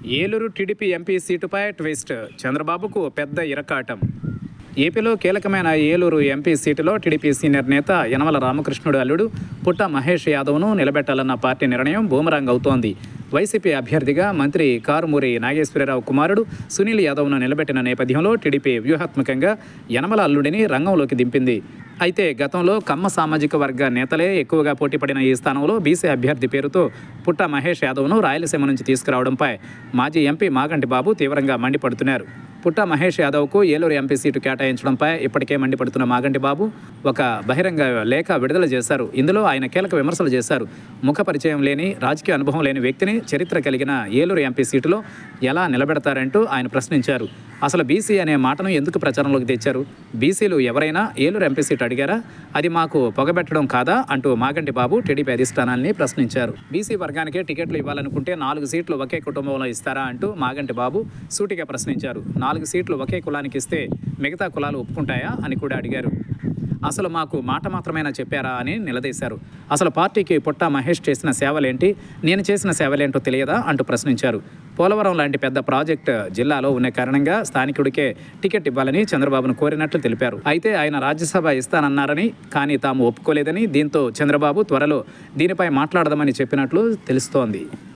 Eluru TDP MP సీటుపై twist చంద్రబాబుకు పెద్ద ఇరకాటం ఏపీలో కీలకమైన ఏలూరు ఎంపీ సీటులో టీడీపీ సీనియర్ నేత యనమల రామకృష్ణుడు అల్లుడు పుట్ట మహేష్ యాదవ్ను నిలబెట్టాలన్న పార్టీ నిర్ణయం బూమరాంగ్ అవుతోంది వైసీపీ అభ్యర్థిగా మంత్రి కారుమూరి నాగేశ్వరరావు కుమారుడు సునీల్ యాదవ్ను నిలబెట్టిన నేపథ్యంలో టీడీపీ వ్యూహాత్మకంగా యనమల అల్లుడిని రంగంలోకి దింపింది అయితే గతంలో కమ్మ సామాజిక వర్గ నేతలే ఎక్కువగా పోటీపడిన ఈ స్థానంలో బీసీ అభ్యర్థి పేరుతో పుట్ట మహేష్ యాదవ్ను రాయలసీమ నుంచి తీసుకురావడంపై మాజీ ఎంపీ మాగంటి బాబు తీవ్రంగా మండిపడుతున్నారు పుట్ట మహేష్ యాదవ్కు ఏలూరు ఎంపీ సీటు కేటాయించడంపై ఇప్పటికే మండిపడుతున్న మాగంటి బాబు ఒక బహిరంగ లేఖ విడుదల చేశారు ఇందులో ఆయన కీలక విమర్శలు చేశారు ముఖ పరిచయం లేని రాజకీయ అనుభవం లేని వ్యక్తిని చరిత్ర కలిగిన ఏలూరు ఎంపీ సీటులో ఎలా నిలబెడతారంటూ ఆయన ప్రశ్నించారు అసలు బీసీ అనే మాటను ఎందుకు ప్రచారంలోకి తెచ్చారు బీసీలు ఎవరైనా ఏలూరు ఎంపీ సీటు అడిగారా అది మాకు పొగబెట్టడం కాదా అంటూ మాగంటి బాబు టీడీపీ అధిష్టానాన్ని ప్రశ్నించారు బీసీ వర్గానికే టికెట్లు ఇవ్వాలనుకుంటే నాలుగు సీట్లు ఒకే కుటుంబంలో ఇస్తారా అంటూ మాగంటి బాబు సూటిగా ప్రశ్నించారు నాలుగు సీట్లు ఒకే కులానికి ఇస్తే మిగతా కులాలు ఒప్పుకుంటాయా అని కూడా అడిగారు అసలు మాకు మాట మాత్రమేనా చెప్పారా అని నిలదీశారు అసలు పార్టీకి పుట్ట మహేష్ చేసిన సేవలేంటి నేను చేసిన సేవలేంటో తెలియదా అంటూ ప్రశ్నించారు పోలవరం లాంటి పెద్ద ప్రాజెక్ట్ జిల్లాలో ఉన్న కారణంగా స్థానికుడికే టికెట్ ఇవ్వాలని చంద్రబాబును కోరినట్లు తెలిపారు అయితే ఆయన రాజ్యసభ ఇస్తానన్నారని కానీ తాము ఒప్పుకోలేదని దీంతో చంద్రబాబు త్వరలో దీనిపై మాట్లాడదామని చెప్పినట్లు తెలుస్తోంది